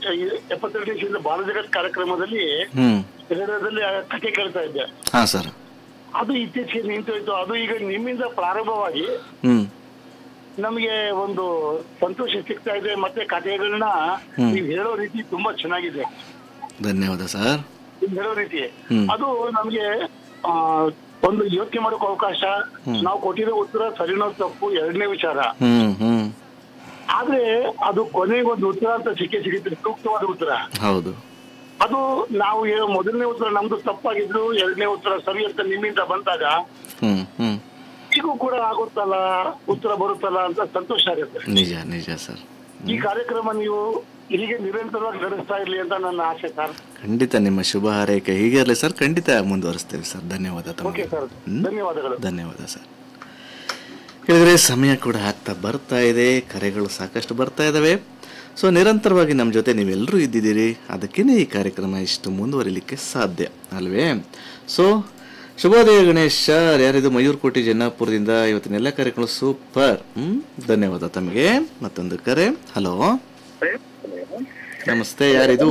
ಎಪ್ಪತ್ತೆರಡು ನಿಮಿಷದಿಂದ ಬಾಲಜಗತ್ ಕಾರ್ಯಕ್ರಮದಲ್ಲಿ ಹ್ಮ್ ರೇಡಿಯೋದಲ್ಲಿ ಆ ಕಥೆ ಕೇಳ್ತಾ ಇದ್ದೆ ಹಾ ಸರ್ ಅದು ಇತ್ತೀಚೆಗೆ ನಿಂತೋಯ್ತು ಅದು ಈಗ ನಿಮ್ಮಿಂದ ಪ್ರಾರಂಭವಾಗಿ ಹ್ಮ್ ನಮಗೆ ಒಂದು ಸಂತೋಷ ಸಿಗ್ತಾ ಇದೆ ಮತ್ತೆ ಕಥೆಗಳನ್ನ ನೀವು ಹೇಳೋ ರೀತಿ ತುಂಬಾ ಚೆನ್ನಾಗಿದೆ ಧನ್ಯವಾದ ಸರ್ ನೀವು ಹೇಳೋ ರೀತಿ ಹ್ಮ್. ಅದು ನಮ್ಗೆ ಆ, ಒಂದು ಯೋಚನೆ ಮಾಡೋಕೆ ಅವಕಾಶ ನಾವು ಕೊಟ್ಟಿರೋ ಉತ್ತರ ಸರಿನೋ ತಪ್ಪು ಎರಡನೇ ವಿಚಾರ ಹ್ಮ್ ಹ್ಮ್ ಆದ್ರೆ ಅದು ಕೊನೆಗೆ ಒಂದು ಉತ್ತರ ಅಂತ ಸಿಕ್ಕೇ ಸಿಗುತ್ತೆ ಸೂಕ್ತವಾದ ಉತ್ತರ ಹೌದು ಅದು ನಾವು ಹೇಳೋ ಮೊದಲನೇ ಉತ್ತರ ನಮ್ದು ತಪ್ಪಾಗಿದ್ರು ಎರಡನೇ ಉತ್ತರ ಸರಿ ಅಂತ ನಿಮ್ಮಿಂದ ಬಂದಾಗ ಹ್ಮ್ ಹ್ಮ್ ಈಗೂ ಕೂಡ ಆಗುತ್ತಲ್ಲ ಉತ್ತರ ಬರುತ್ತಲ್ಲ ಅಂತ ಸಂತೋಷ ಆಗುತ್ತೆ ನಿಜ ನಿಜ ಸರ್ ಈ ಕಾರ್ಯಕ್ರಮ ನೀವು ಹೀಗೆ ನಿರಂತರವಾಗಿ ನಡೆಸ್ತಾ ಇರ್ಲಿ ಅಂತ ನನ್ನ ಆಸೆ ಸರ್ ಖಂಡಿತ ನಿಮ್ಮ ಶುಭ ಹಾರೈಕೆ ಹೀಗೆ ಇರಲಿ ಸರ್ ಖಂಡಿತ ಮುಂದುವರಿಸ್ತೇವೆ ಸರ್ ಧನ್ಯವಾದ ಓಕೆ ತಮಗೆ ಸರ್ ಹ್ಮ್? ಧನ್ಯವಾದಗಳು ಧನ್ಯವಾದ ಸರ್ ಹೇಳಿದ್ರೆ ಸಮಯ ಕೂಡ ಆಗ್ತಾ ಬರ್ತಾ ಇದೆ ಕರೆಗಳು ಸಾಕಷ್ಟು ಬರ್ತಾ ಇದ್ದಾವೆ ಸೊ ನಿರಂತರವಾಗಿ ನಮ್ಮ ಜೊತೆ ನೀವೆಲ್ಲರೂ ಇದ್ದಿದ್ದೀರಿ ಅದಕ್ಕೇ ಈ ಕಾರ್ಯಕ್ರಮ ಇಷ್ಟು ಮುಂದುವರಿಲಿಕ್ಕೆ ಸಾಧ್ಯ ಅಲ್ವೇ ಸೊ ಶುಭೋದಯ ಗಣೇಶ್ ಸರ್ ಯಾರಿದು ಮಯೂರ್ಕೋಟೆ ಜನ್ನಾಪುರದಿಂದ ಇವತ್ತಿನ ಎಲ್ಲ ಕಾರ್ಯಕ್ರಮ ಸೂಪರ್ ಹ್ಮ್ ಧನ್ಯವಾದ ತಮಗೆ ಮತ್ತೊಂದು ಕರೆ ಹಲೋ ನಮಸ್ತೆ ಯಾರಿದು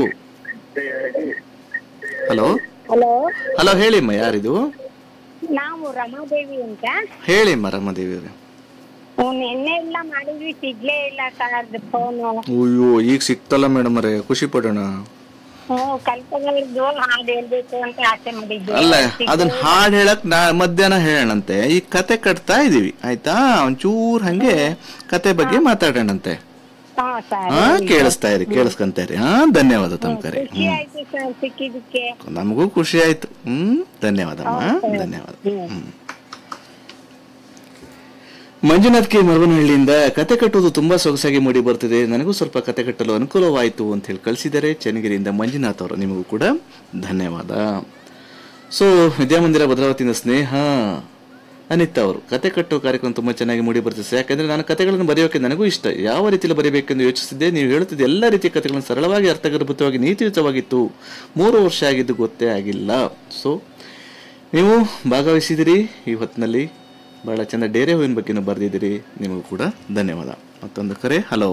ಹಲೋ ಹಲೋ ಹಲೋ ಹೇಳಿಮ್ಮ ಯಾರಿದು ನಾವು ರಮಾದೇವಿ ಅಂತ ಹೇಳಿಮ್ಮ ರಮಾದೇವಿಯವರೇ ಹ್ಮ್, ನಿನ್ನೆ ಎಲ್ಲ ಮಾಡಿದ್ವಿ ಸಿಗ್ಲೇ ಇಲ್ಲ ಸರ್ ಫೋನು ಅಯ್ಯೋ ಈಗ ಸಿಕ್ತಲ್ಲ ಮೇಡಮ್ ಅವರೇ ಖುಷಿ ಪಡೋಣ ಹ್ಮ್ ಕಲ್ಪನೆಗಳು ಹಾಡು ಹೇಳ್ಬೇಕು ಅಂತ ಆಸೆ ಮಾಡಿದ್ವಿ ಅಲ್ಲ ಅದನ್ನ ಹಾಡು ಹೇಳಕ್ ನಾ ಮಧ್ಯಾಹ್ನ ಹೇಳೋಣಂತೆ ಈ ಕತೆ ಕಟ್ತಾ ಇದೀವಿ ಆಯ್ತಾ ಒಂಚೂರ್ ಹಂಗೆ ಕತೆ ಬಗ್ಗೆ ಮಾತಾಡೋಣಂತೆ ಹಾ ಸರ್ ಹಾ ಕೇಳಿಸ್ತಾ ಇರಿ ಕೇಳಿಸ್ಕೊಂತ ಇರಿ ಹಾ ಧನ್ಯವಾದ ತಮ್ಮ ಕರೆ ಖುಷಿ ಆಯ್ತು ಸರ್ ಸಿಕ್ಕಿದಕ್ಕೆ ನಮಗೂ ಖುಷಿ ಆಯ್ತು ಹ್ಮ್ ಧನ್ಯವಾದಮ್ಮ ಧನ್ಯವಾದ ಹ್ಮ್ ಮಂಜುನಾಥ್ ಕೆ ಮರವನಹಳ್ಳಿಯಿಂದ ಕತೆ ಕಟ್ಟುವುದು ತುಂಬಾ ಸೊಗಸಾಗಿ ಮೂಡಿ ಬರ್ತಿದೆ ನನಗೂ ಸ್ವಲ್ಪ ಕತೆ ಕಟ್ಟಲು ಅನುಕೂಲವಾಯಿತು ಅಂತ ಹೇಳಿ ಕಳಿಸಿದ್ದಾರೆ ಚನ್ನಗಿರಿಯಿಂದ ಮಂಜುನಾಥ್ ಅವರು ನಿಮಗೂ ಕೂಡ ಧನ್ಯವಾದ ಸೊ ವಿದ್ಯಾಮಂದಿರ ಭದ್ರಾವತಿಯಿಂದ ಸ್ನೇಹ ಅನಿತಾ ಅವರು ಕತೆ ಕಟ್ಟೋ ಕಾರ್ಯಕ್ರಮ ತುಂಬಾ ಚೆನ್ನಾಗಿ ಮೂಡಿ ಬರ್ತಿದೆ ಯಾಕಂದ್ರೆ ನಾನು ಕತೆಗಳನ್ನು ಬರೆಯೋಕೆ ನನಗೂ ಇಷ್ಟ ಯಾವ ರೀತಿಯಲ್ಲಿ ಬರೆಯಬೇಕೆಂದು ಯೋಚಿಸಿದ್ದೆ ನೀವು ಹೇಳುತ್ತಿದ್ದ ಎಲ್ಲ ರೀತಿಯ ಕಥೆಗಳನ್ನು ಸರಳವಾಗಿ ಅರ್ಥಗರ್ಭಿತವಾಗಿ ನೀತಿಯುತವಾಗಿತ್ತು ಮೂರು ವರ್ಷ ಆಗಿದ್ದು ಗೊತ್ತೇ ಆಗಿಲ್ಲ ಸೊ ನೀವು ಭಾಗವಹಿಸಿದಿರಿ ಈ ಹೊತ್ತಿನಲ್ಲಿ ಬಹಳ ಚಂದ ಡೇರೆ ಹೂವಿನ ಬಗ್ಗೆನೂ ಬರೆದಿದ್ದೀರಿ ನಿಮಗೂ ಕೂಡ ಧನ್ಯವಾದ ಮತ್ತೊಂದು ಕರೆ ಹಲೋ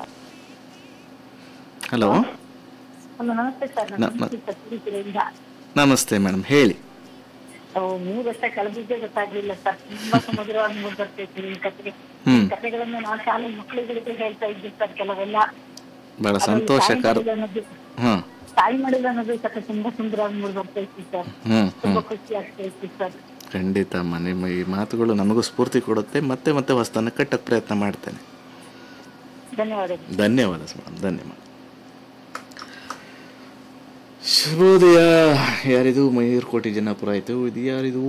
ಹಲೋ ನಮಸ್ತೆ ಸರ್ ನ- ನ- ನಮಸ್ತೆ ಮೇಡಮ್ ಹೇಳಿ ಮೂರು ವರ್ಷ ಕಳೆದಿದ್ದೇ ಗೊತ್ತಾಗ್ಲಿಲ್ಲ ಸರ್ ತುಂಬಾ ಸಮುದ್ರವಾಗಿ ಮೂಡ್ ಬರ್ತೈತಿ ಈ ಕತೆ ಹ್ಮ್ ಕಥೆಗಳನ್ನು ನಾವು ಶಾಲೆ ಮಕ್ಕಳುಗಳಿಗೆ ಹೇಳ್ತಾ ಇದ್ವಿ ಸರ್ ಕೆಲವೆಲ್ಲ ಬಹಳ ಸಂತೋಷಕರ ತಾಯಿ ಅನ್ನೋದು ಹಾ ತಾಯಿ ಮಾಡಿದ ಅನ್ನೋದು ಕಥೆ ತುಂಬಾ ಸುಂದರವಾಗಿ ಮೂಡ್ ಬರ್ತೈತಿ ಸರ್ ಹ್ಮ್ ತುಂಬಾ ಹ್ಮ್ ಖುಷಿ ಆಗ್ತೈತಿ ಸರ್ ಖಂಡಿತ ಅಮ್ಮ ನಿಮ್ಮ ಈ ಮಾತುಗಳು ನಮಗೂ ಸ್ಫೂರ್ತಿ ಕೊಡುತ್ತೆ ಮತ್ತೆ ಮತ್ತೆ ಹೊಸತನ್ನ ಕಟ್ಟಕ್ಕೆ ಪ್ರಯತ್ನ ಮಾಡ್ತೇನೆ ಧನ್ಯವಾದಗಳು ಧನ್ಯವಾದ ಮೇಡಮ್ ಧನ್ಯವಾದ ಶುಭೋದಯ ಯಾರಿದು ಮಯೂರ್ಕೋಟೆ ಜನ್ನಾಪುರ ಆಯಿತು ಇದು ಯಾರಿದು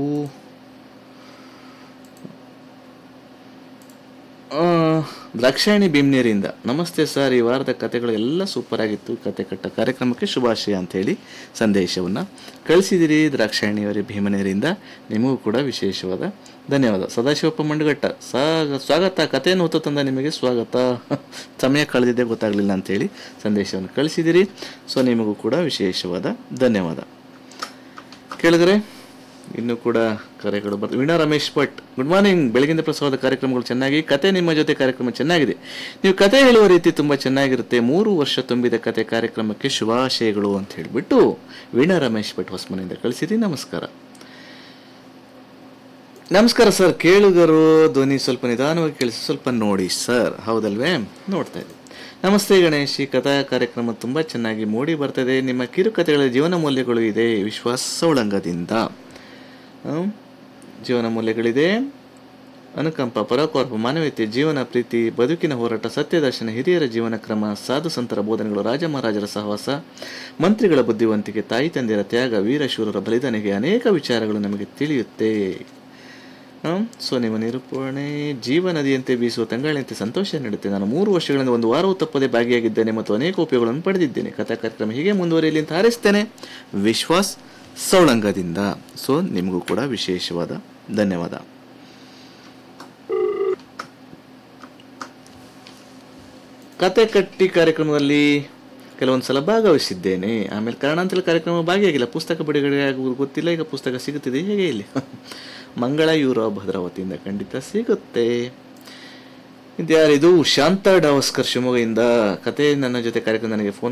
ಆ, ದ್ರಾಕ್ಷಾಯಣಿ ಭೀಮ್ನೇರಿಯಿಂದ ನಮಸ್ತೆ ಸರ್ ಈ ವಾರದ ಕತೆಗಳು ಎಲ್ಲ ಸೂಪರ್ ಆಗಿತ್ತು ಕತೆ ಕಟ್ಟ ಕಾರ್ಯಕ್ರಮಕ್ಕೆ ಶುಭಾಶಯ ಅಂತ ಹೇಳಿ ಸಂದೇಶವನ್ನು ಕಳಿಸಿದಿರಿ ದ್ರಾಕ್ಷಾಯಣಿಯವರೇ ಭೀಮನೇರಿಯಿಂದ ನಿಮಗೂ ಕೂಡ ವಿಶೇಷವಾದ ಧನ್ಯವಾದ ಸದಾಶಿವಪ್ಪ ಮಂಡಗಟ್ಟ ಸಾಗ ಸ್ವಾಗತ ಕಥೆಯನ್ನು ಹೊತ್ತು ತಂದ ನಿಮಗೆ ಸ್ವಾಗತ ಸಮಯ ಕಳೆದಿದ್ದೆ ಗೊತ್ತಾಗಲಿಲ್ಲ ಅಂತೇಳಿ ಸಂದೇಶವನ್ನು ಕಳಿಸಿದಿರಿ ಸೊ ನಿಮಗೂ ಕೂಡ ವಿಶೇಷವಾದ ಧನ್ಯವಾದ ಕೇಳಿದ್ರೆ ಇನ್ನೂ ಕೂಡ ಕರೆಗಳು ಬರ್ತವೆ ವೀಣಾ ರಮೇಶ್ ಭಟ್ ಗುಡ್ ಮಾರ್ನಿಂಗ್ ಬೆಳಗಿನ ಪ್ರಸಾರದ ಕಾರ್ಯಕ್ರಮಗಳು ಚೆನ್ನಾಗಿ ಕತೆ ನಿಮ್ಮ ಜೊತೆ ಕಾರ್ಯಕ್ರಮ ಚೆನ್ನಾಗಿದೆ ನೀವು ಕತೆ ಹೇಳುವ ರೀತಿ ತುಂಬ ಚೆನ್ನಾಗಿರುತ್ತೆ ಮೂರು ವರ್ಷ ತುಂಬಿದ ಕತೆ ಕಾರ್ಯಕ್ರಮಕ್ಕೆ ಶುಭಾಶಯಗಳು ಅಂತ ಹೇಳಿಬಿಟ್ಟು ವೀಣಾ ರಮೇಶ್ ಭಟ್ ಹೊಸಮನೆಯಿಂದ ಕಳಿಸಿರಿ ನಮಸ್ಕಾರ ನಮಸ್ಕಾರ ಸರ್ ಕೇಳುಗರು ಧ್ವನಿ ಸ್ವಲ್ಪ ನಿಧಾನವಾಗಿ ಕೇಳಿಸಿ ಸ್ವಲ್ಪ ನೋಡಿ ಸರ್ ಹೌದಲ್ವೇ ನೋಡ್ತಾ ಇದ್ದೀವಿ ನಮಸ್ತೆ ಗಣೇಶ್ ಈ ಕಥಾ ಕಾರ್ಯಕ್ರಮ ತುಂಬ ಚೆನ್ನಾಗಿ ಮೂಡಿ ಬರ್ತದೆ ನಿಮ್ಮ ಕಿರುಕಥೆಗಳ ಜೀವನ ಮೌಲ್ಯಗಳು ಇದೆ ವಿಶ್ವಾಸ ಸೌಳಂಗದಿಂದ ಹ್ಮ್? ಜೀವನ ಮೌಲ್ಯಗಳಿದೆ ಅನುಕಂಪ ಪರೋಪಕಾರ ಮಾನವೀಯತೆ ಜೀವನ ಪ್ರೀತಿ ಬದುಕಿನ ಹೋರಾಟ ಸತ್ಯದರ್ಶನ ಹಿರಿಯರ ಜೀವನ ಕ್ರಮ ಸಾಧು ಸಂತರ ಬೋಧನೆಗಳು ರಾಜ ಮಹಾರಾಜರ ಸಹವಾಸ ಮಂತ್ರಿಗಳ ಬುದ್ಧಿವಂತಿಕೆ ತಾಯಿ ತಂದೆಯರ ತ್ಯಾಗ ವೀರಶೂರರ ಬಲಿದಾನಿಗೆ ಅನೇಕ ವಿಚಾರಗಳು ನಮಗೆ ತಿಳಿಯುತ್ತೆ ಹ್ಮ್? ಸೊ ನಿಮ್ಮ ನಿರೂಪಣೆ ಜೀವ ನದಿಯಂತೆ ಬೀಸುವ ತಂಗಾಳಿಯಂತೆ ಸಂತೋಷ ನೀಡುತ್ತೆ ನಾನು ಮೂರು ವರ್ಷಗಳಿಂದ ಒಂದು ವಾರವೂ ತಪ್ಪದೆ ಭಾಗಿಯಾಗಿದ್ದೇನೆ ಮತ್ತು ಅನೇಕ ಉಪಯೋಗಗಳನ್ನು ಪಡೆದಿದ್ದೇನೆ ಕಥಾ ಕಾರ್ಯಕ್ರಮ ಹೀಗೆ ಮುಂದುವರಿಯಲಿ ಅಂತ ಹಾರೈಸ್ತೇನೆ ವಿಶ್ವಾಸ್ ಸೌಳಂಗದಿಂದ ಸೊ ನಿಮಗೂ ಕೂಡ ವಿಶೇಷವಾದ ಧನ್ಯವಾದ ಕತೆ ಕಟ್ಟಿ ಕಾರ್ಯಕ್ರಮದಲ್ಲಿ ಕೆಲವೊಂದು ಸಲ ಭಾಗವಹಿಸಿದ್ದೇನೆ ಆಮೇಲೆ ಕಾರಣಾಂತರ ಕಾರ್ಯಕ್ರಮ ಭಾಗಿಯಾಗಿಲ್ಲ ಪುಸ್ತಕ ಬಿಡುಗಡೆ ಆಗುವುದು ಗೊತ್ತಿಲ್ಲ ಈಗ ಪುಸ್ತಕ ಸಿಗುತ್ತಿದೆ ಹೇಗೆ ಇಲ್ಲಿ ಮಂಗಳ ಯೂರೋ ಭದ್ರಾವತಿಯಿಂದ ಖಂಡಿತ ಸಿಗುತ್ತೆ ಇದ್ಯಾರಿದು ಶಾಂತಾ ಡಾವಸ್ಕರ್ ಶಿವಮೊಗ್ಗದಿಂದ ಕತೆ ನನ್ನ ಜೊತೆ ಕಾರ್ಯಕ್ರಮ ನನಗೆ ಫೋನ್